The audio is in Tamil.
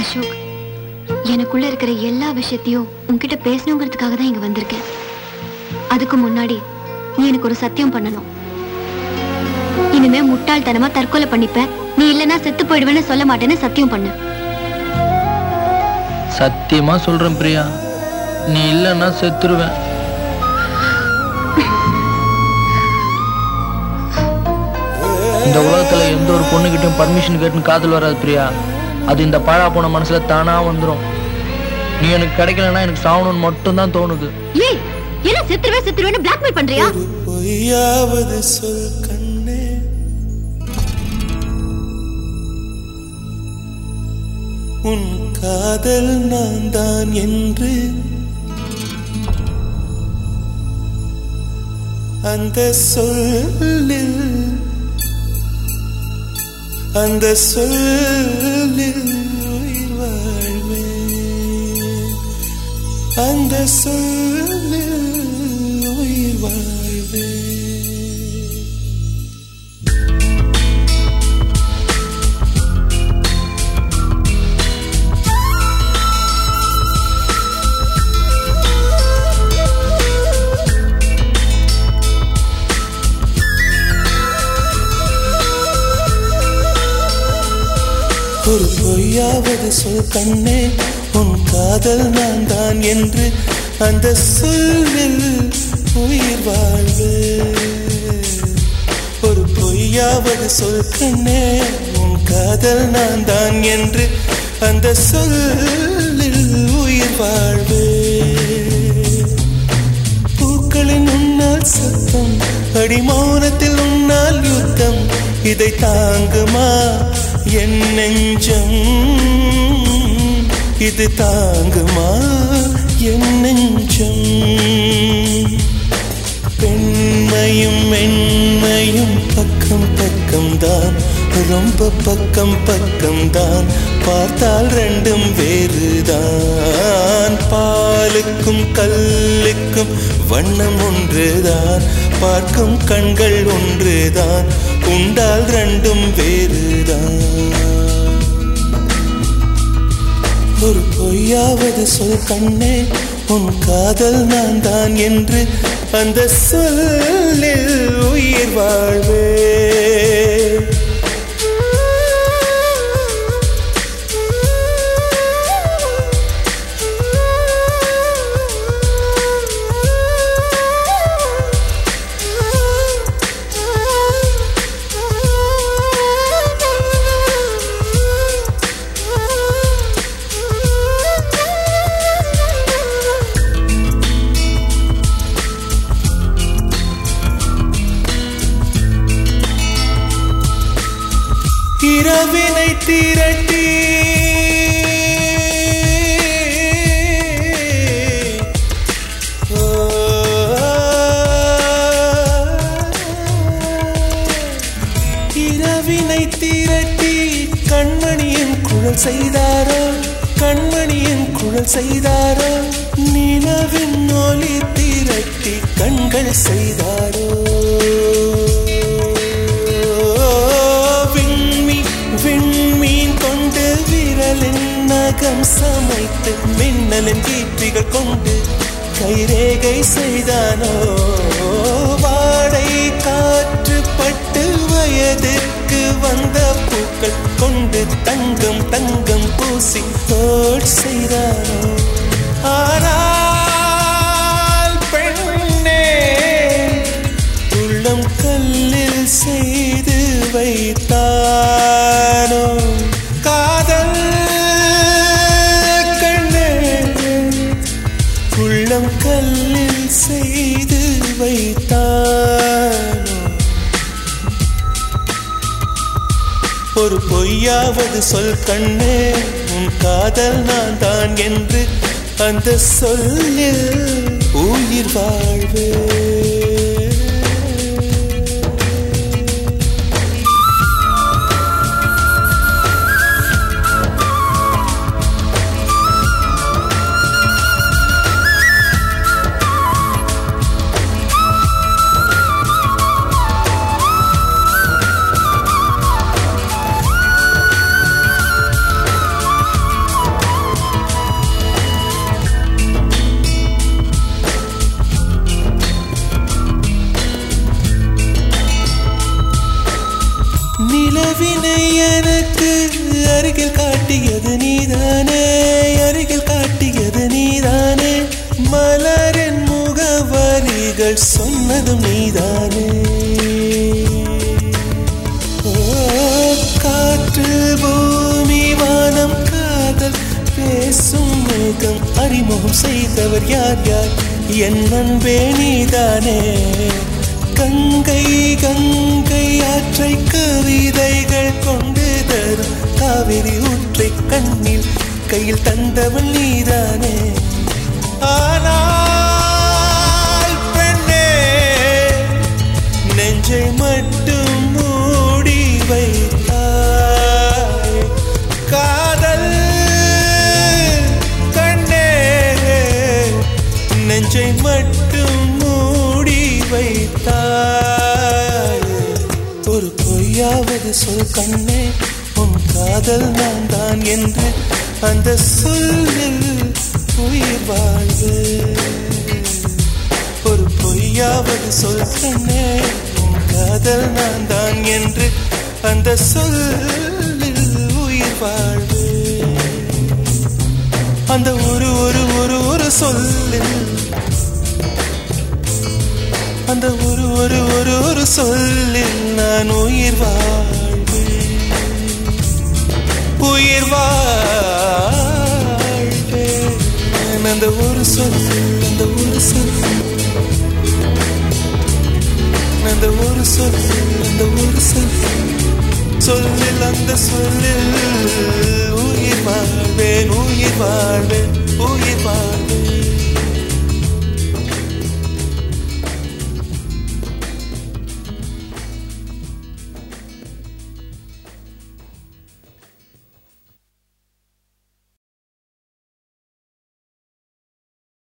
அசோக் எனக்குள்ள இருக்கிற எல்லா விஷயத்தையும் உன்கிட்ட பேசணுங்கிறதுக்காக தான் இங்க வந்திருக்கேன் அதுக்கு முன்னாடி நீ எனக்கு ஒரு சத்தியம் பண்ணணும் இனிமே முட்டாள்தனமா தற்கொலை பண்ணிப்ப நீ இல்லனா செத்து போயிடுவேன்னு சொல்ல மாட்டேன்னு சத்தியம் பண்ணு சத்தியமா சொல்றேன் பிரியா நீ இல்லைன்னா செத்துருவேன் இந்த உலகத்துல எந்த ஒரு பொண்ணுகிட்டயும் பர்மிஷன் கேட்டுன்னு காதல் வராது பிரியா அது இந்த பாழா போன மனசுல தானா வந்துடும் நீ எனக்கு கிடைக்கலன்னா எனக்கு சாகணும்னு மட்டும்தான் தோணுது ஏய் என்ன செத்துருவே செத்துருவேன்னு பிளாக்மெயில் பண்றியா பொய்யாவது சொல் கண்ணே உன் காதல் நான் தான் என்று அந்த சொல்லில் அந்த சொல்லில் உயிர் வாழ்வேன் அந்த சொல்லில் உயிர் வாழ்வேன் ஒரு பொய்யாவது சொல் கண்ணே உன் காதல் நான் தான் என்று அந்த சொல்லில் உயிர் வாழ்வு ஒரு பொய்யாவது சொல் கண்ணே உன் காதல் நான் தான் என்று அந்த சொல்லில் உயிர் வாழ்வு பூக்களின் உன்னால் சத்தம் அடிமௌனத்தில் உன்னால் யுத்தம் இதை தாங்குமா என் நெஞ்சம் இது தாங்குமா என் நெஞ்சம் பெண்மையும் மென்மையும் பக்கம் பக்கம்தான் ரொம்ப பக்கம் பக்கம்தான் பார்த்தால் ரெண்டும் வேறுதான் பாலுக்கும் கல்லுக்கும் வண்ணம் ஒன்றுதான் பார்க்கும் கண்கள் ஒன்றுதான் உண்டால் ரெண்டும் வேறுதான் ஒரு பொய்யாவது சொல் கண்ணே உன் காதல் நான் தான் என்று அந்த சொல்லில் உயிர் வாழ்வே இரவினை திரட்டி இரவினை திரட்டி கண்மணியின் குழல் செய்தாரோ கண்மணியின் குழல் செய்தாரோ நிலவின் ஒளி திரட்டி கண்கள் செய்தாரோ விண்மீ விண்மீன் கொண்டு விரலின் நகம் சமைத்து மின்னலின் கீர்த்திகள் கொண்டு கைரேகை செய்தானோ வாடை காற்று பட்டு வயதிற்கு வந்த பூக்கள் கொண்டு தங்கம் தங்கம் பூசி தோட் செய்தானோ ஆனால் பெண்ணே உள்ளம் கல்லில் செய்து வைத்தானோ காதல் கண்ணே உள்ளம் கல்லில் செய்து வைத்தானோ ஒரு பொய்யாவது சொல் கண்ணே உன் காதல் நான் தான் என்று அந்த சொல்லில் உயிர் வாழ்வே துரோகம் செய்தவர் யார் யார் என் அன்பே நீதானே கங்கை கங்கை ஆற்றை கவிதைகள் கொண்டு தரும் காவிரி ஊற்றை கண்ணில் கையில் தந்தவள் நீதானே ஆனால் பெண்ணே நெஞ்சை மட்டும் மூடி வைத்தாய் காதல் கண்ணே நெஞ்சை மட்டும் மூடி வைத்தாய் ஒரு பொய்யாவது சொல் கண்ணே உன் காதல் நான் தான் என்று அந்த சொல்லில் உயிர் வாழ்வு ஒரு பொய்யாவது சொல் கண்ணே உன் காதல் நான் தான் என்று அந்த சொல்லில் உயிர் வாழ்வு அந்த ஒரு ஒரு ஒரு ஒரு சொல்லில் அந்த ஒரு ஒரு ஒரு ஒரு சொல்லில் நான் உயிர் வாழ்வு உயிர் வாழ்வேன் அந்த ஒரு சொல் அந்த ஒரு சொல் அந்த ஒரு சொல் அந்த ஒரு சொல் சொல்லில் அந்த சொல்லில் உயிர் வாழ்வேன் உயிர் வாழ்வேன்